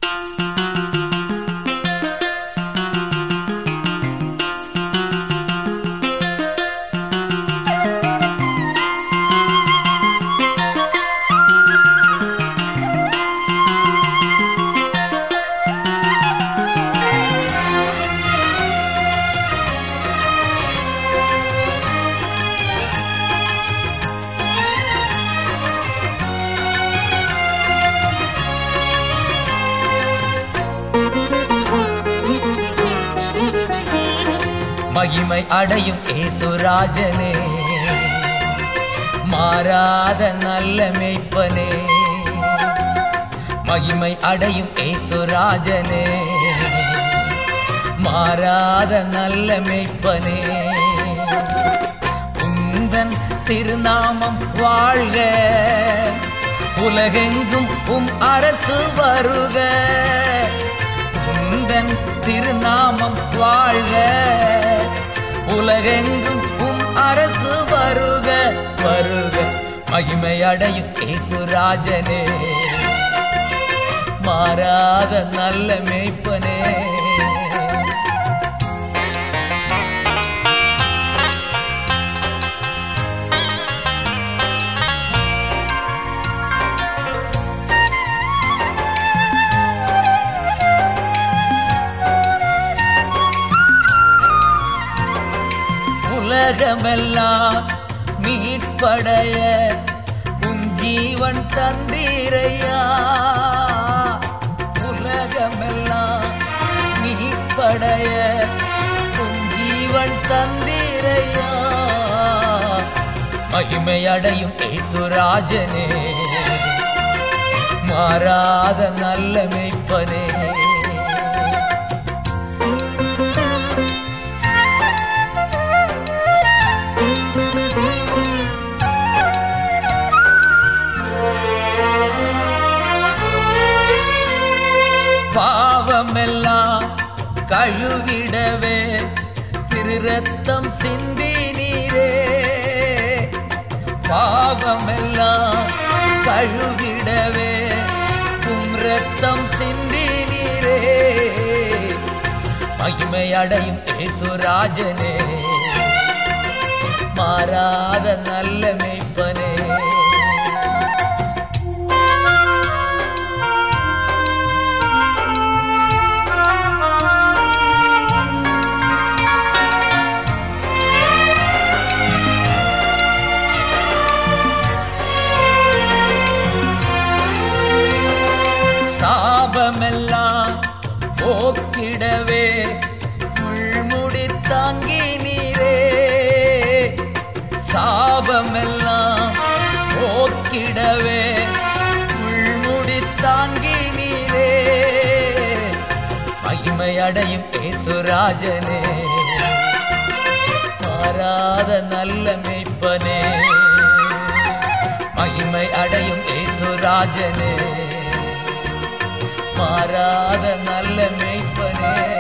மகிமை அடையும் ஏசுராஜனே மாறாத நல்ல மேய்ப்பனே மகிமை அடையும் ஏசுராஜனே மாறாத நல்ல மேய்ப்பனே உந்தன் திருநாமம் வாழ்க உலகெங்கும் உம் அரசு வருக உந்தன் திருநாமம் வாழ்க உலகெங்கும் உம் அரசு வருக வருக மகிமை அடையும் ஏசுராஜனே மாறாத நல்ல மேய்ப்பனே உலகமெல்லாம் மீட்படைய உன் ஜீவன் தந்தீரையா உலகமெல்லாம் மீட்படைய உன் ஜீவன் தந்தீரையா மகிமை அடையும் ஏசுராஜனே மாறாத நல்ல மெய்ப்பனே பாவமெல்லாம் கழுவிடவே திரு ரத்தம் சிந்தி நீரே பாவமெல்லாம் கழுவிடவே உம் ரத்தம் சிந்தி நீரே மகிமை அடையும் ஏசுராஜனே மாறாத நல்ல மேய்ப்பனே சாபமெல்லாம் போக்கிடவே முள்முடி தாங்கி நீரே சாபமெல்லாம் போக்கிடவே முள்முடி தாங்கி நீரே மகிமை அடையும் ஏசுராஜனே மாறாத நல்ல மேய்ப்பனே மகிமை அடையும் ஏசுராஜனே மாறாத நல்ல மேய்ப்பனே